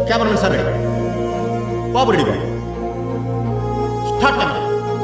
cameraman sir ready బాబు ready బాబు start camera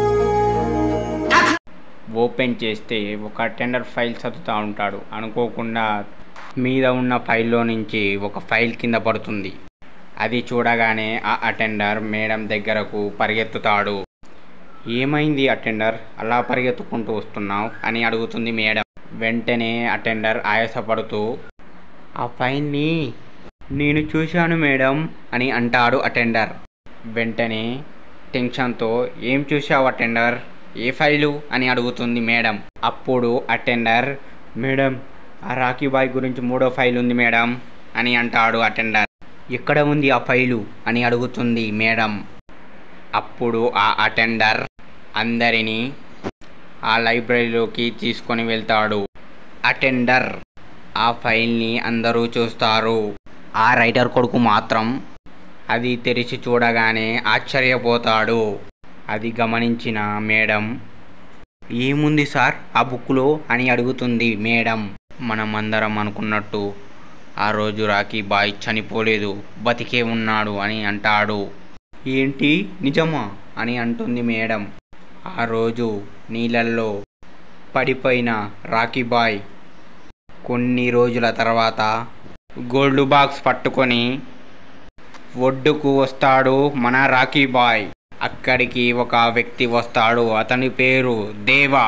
open చేస్తే ఒక టెండర్ ఫైల్ చదువుతూ ఉంటాడు అనుకోకుండా మీద ఉన్న ఫైల్లో నుంచి ఒక ఫైల్ కింద పడుతుంది అది చూడగానే ఆ అటెండర్ మేడం దగ్గరకు పరిగెత్తుతాడు ఏమైంది అటెండర్ అలా పరిగెత్తుకుంటూ వస్తున్నావు అని అడుగుతుంది మేడం వెంటనే అటెండర్ ఆయాసపడుతూ ఆ ఫైల్ని నేను చూశాను మేడం అని అంటాడు అటెండర్ వెంటనే టెన్షన్తో ఏం చూశావు అటెండర్ ఏ ఫైలు అని అడుగుతుంది మేడం అప్పుడు అటెండర్ మేడం ఆ రాఖీ బాయ్ గురించి మూడో ఫైల్ ఉంది మేడం అని అంటాడు అటెండర్ ఎక్కడ ఉంది ఆ ఫైలు అని అడుగుతుంది మేడం అప్పుడు ఆ అటెండర్ అందరినీ ఆ లైబ్రరీలోకి తీసుకొని వెళ్తాడు అటెండర్ ఆ ఫైల్ని అందరూ చూస్తారు ఆ రైటర్ కొడుకు మాత్రం అది తెరిచి చూడగానే ఆశ్చర్యపోతాడు అది గమనించిన మేడం ఏముంది సార్ ఆ బుక్లో అని అడుగుతుంది మేడం మనం అందరం అనుకున్నట్టు ఆ రోజు రాకీ బాయ్ చనిపోలేదు బతికే ఉన్నాడు అని అంటాడు ఏంటి నిజమా అని అంటుంది మేడం ఆ రోజు నీళ్ళల్లో పడిపోయిన రాకీ బాయ్ కొన్ని రోజుల తర్వాత గోల్డ్ బాక్స్ పట్టుకొని ఒడ్డుకు వస్తాడు మన రాకీ బాయ్ అక్కడికి ఒక వ్యక్తి వస్తాడు అతని పేరు దేవా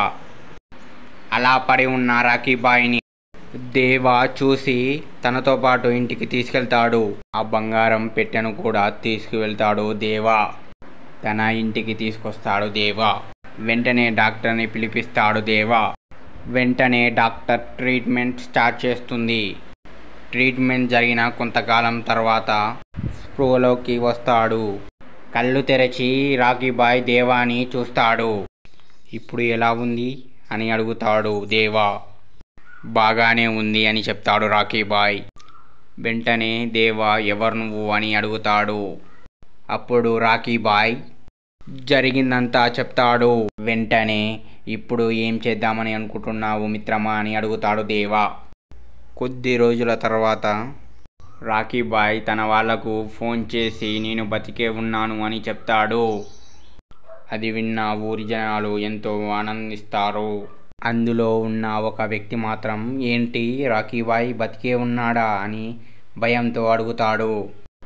అలా పడి ఉన్న రాకీ బాయ్ని దేవా చూసి తనతో పాటు ఇంటికి తీసుకెళ్తాడు ఆ బంగారం పెట్టెను కూడా తీసుకువెళ్తాడు దేవా తన ఇంటికి తీసుకొస్తాడు దేవా వెంటనే డాక్టర్ని పిలిపిస్తాడు దేవా వెంటనే డాక్టర్ ట్రీట్మెంట్ స్టార్ట్ చేస్తుంది ట్రీట్మెంట్ జరిగిన కొంతకాలం తర్వాత స్పృహలోకి వస్తాడు కళ్ళు తెరచి రాకీబాయ్ దేవాని చూస్తాడు ఇప్పుడు ఎలా ఉంది అని అడుగుతాడు దేవా బాగానే ఉంది అని చెప్తాడు రాకీబాయ్ వెంటనే దేవా ఎవరు నువ్వు అని అడుగుతాడు అప్పుడు రాకీబాయ్ జరిగిందంతా చెప్తాడు వెంటనే ఇప్పుడు ఏం చేద్దామని అనుకుంటున్నావు మిత్రమా అని అడుగుతాడు దేవా కొద్ది రోజుల తర్వాత రాకీబాయ్ తన వాళ్లకు ఫోన్ చేసి నేను బతికే ఉన్నాను అని చెప్తాడు అది విన్న ఊరి జనాలు ఎంతో ఆనందిస్తారు అందులో ఉన్న ఒక వ్యక్తి మాత్రం ఏంటి రాకీబాయ్ బతికే ఉన్నాడా అని భయంతో అడుగుతాడు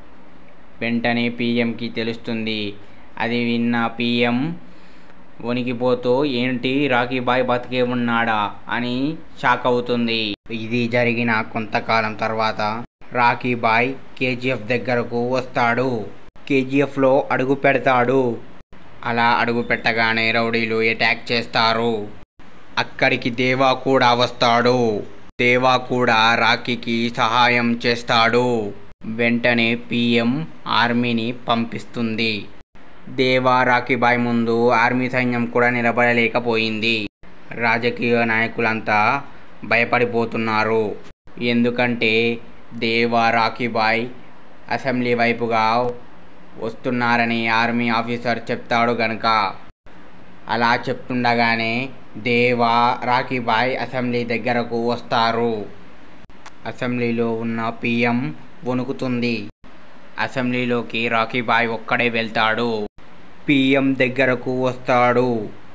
వెంటనే పిఎంకి తెలుస్తుంది అది విన్న పిఎం వణికిపోతూ ఏంటి రాకీబాయ్ బతికే ఉన్నాడా అని షాక్ అవుతుంది ఇది జరిగిన కొంతకాలం తర్వాత రాకీబాయ్ కేజీఎఫ్ దగ్గరకు వస్తాడు కేజీఎఫ్లో అడుగు పెడతాడు అలా అడుగు పెట్టగానే రౌడీలు అటాక్ చేస్తారు అక్కడికి దేవా కూడా వస్తాడు దేవా కూడా రాకీకి సహాయం చేస్తాడు వెంటనే పిఎం ఆర్మీని పంపిస్తుంది దేవా రాకీబాయ్ ముందు ఆర్మీ సైన్యం కూడా నిలబడలేకపోయింది రాజకీయ నాయకులంతా భయపడిపోతున్నారు ఎందుకంటే దేవా రాకీబాయ్ అసెంబ్లీ వైపుగా వస్తున్నారని ఆర్మీ ఆఫీసర్ చెప్తాడు గనుక అలా చెప్తుండగానే దేవా రాకీబాయ్ అసెంబ్లీ దగ్గరకు వస్తారు అసెంబ్లీలో ఉన్న పిఎం వణుకుతుంది అసెంబ్లీలోకి రాకీబాయ్ ఒక్కడే వెళ్తాడు పిఎం దగ్గరకు వస్తాడు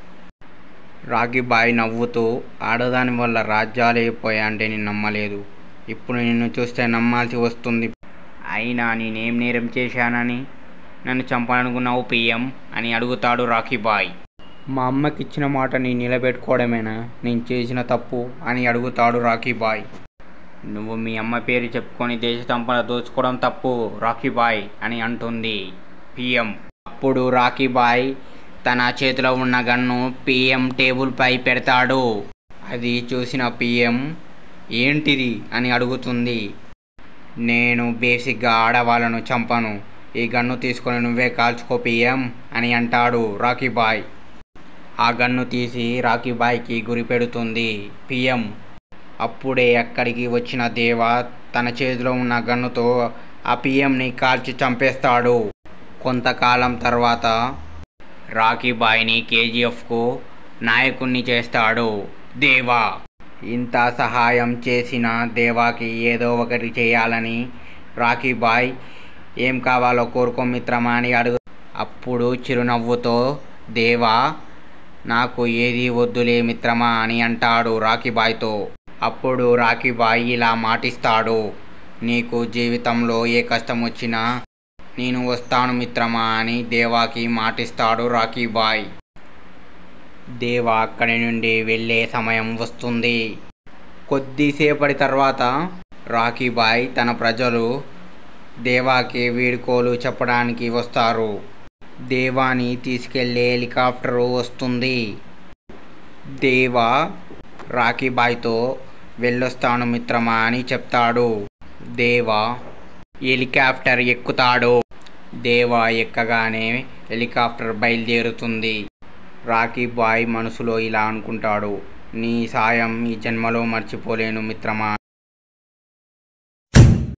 రాకీబాయ్ నవ్వుతూ ఆడదాని వల్ల రాజ్యాలే పోయాంటే నేను నమ్మలేదు ఇప్పుడు నిన్ను చూస్తే నమ్మాల్సి వస్తుంది అయినా నేనేం నేరం చేశానని నన్ను చంపాలనుకున్నావు పిఎం అని అడుగుతాడు రాకీబాయ్ మా అమ్మకి ఇచ్చిన మాటని నిలబెట్టుకోవడమేనా నేను చేసిన తప్పు అని అడుగుతాడు రాకీబాయ్ నువ్వు మీ అమ్మ పేరు చెప్పుకొని దేశ సంపద దోచుకోవడం తప్పు రాకీబాయ్ అని అంటుంది పిఎం అప్పుడు రాకీబాయ్ తన చేతిలో ఉన్న గన్ను పిఎం టేబుల్పై పెడతాడు అది చూసిన పిఎం ఏంటిది అని అడుగుతుంది నేను బేసిక్గా ఆడవాళ్ళను చంపను ఈ గన్ను తీసుకొని నువ్వే కాల్చుకో పిఎం అని అంటాడు రాకీబాయ్ ఆ గన్ను తీసి రాకీబాయ్కి గురి పెడుతుంది పిఎం అప్పుడే అక్కడికి వచ్చిన దేవ తన చేతిలో ఉన్న గన్నుతో ఆ పిఎంని కాల్చి చంపేస్తాడు కొంతకాలం తర్వాత రాకీబాయ్ని కేజీఎఫ్కు నాయకుణ్ణి చేస్తాడు దేవా ఇంత సహాయం చేసిన దేవాకి ఏదో ఒకటి చేయాలని రాకీబాయ్ ఏం కావాలో కోరుకో మిత్రమా అని అడుగు అప్పుడు చిరునవ్వుతో దేవా నాకు ఏది వద్దులే మిత్రమా అని అంటాడు రాకీబాయ్తో అప్పుడు రాకీబాయ్ ఇలా మాటిస్తాడు నీకు జీవితంలో ఏ కష్టం వచ్చినా నేను వస్తాను మిత్రమా అని దేవాకి మాటిస్తాడు రాకీబాయ్ దేవా అక్కడి నుండి వెళ్ళే సమయం వస్తుంది కొద్దిసేపటి తర్వాత రాకీబాయ్ తన ప్రజలు దేవాకి వీడుకోలు చెప్పడానికి వస్తారు దేవాని తీసుకెళ్లే హెలికాప్టర్ వస్తుంది దేవా రాకీబాయ్తో వెళ్ళొస్తాను మిత్రమా అని చెప్తాడు దేవా హెలికాప్టర్ ఎక్కుతాడు దేవా ఎక్కగానే హెలికాప్టర్ బయలుదేరుతుంది రాకీ బాయ్ మనసులో ఇలా అనుకుంటాడు నీ సాయం ఈ జన్మలో మర్చిపోలేను మిత్రమా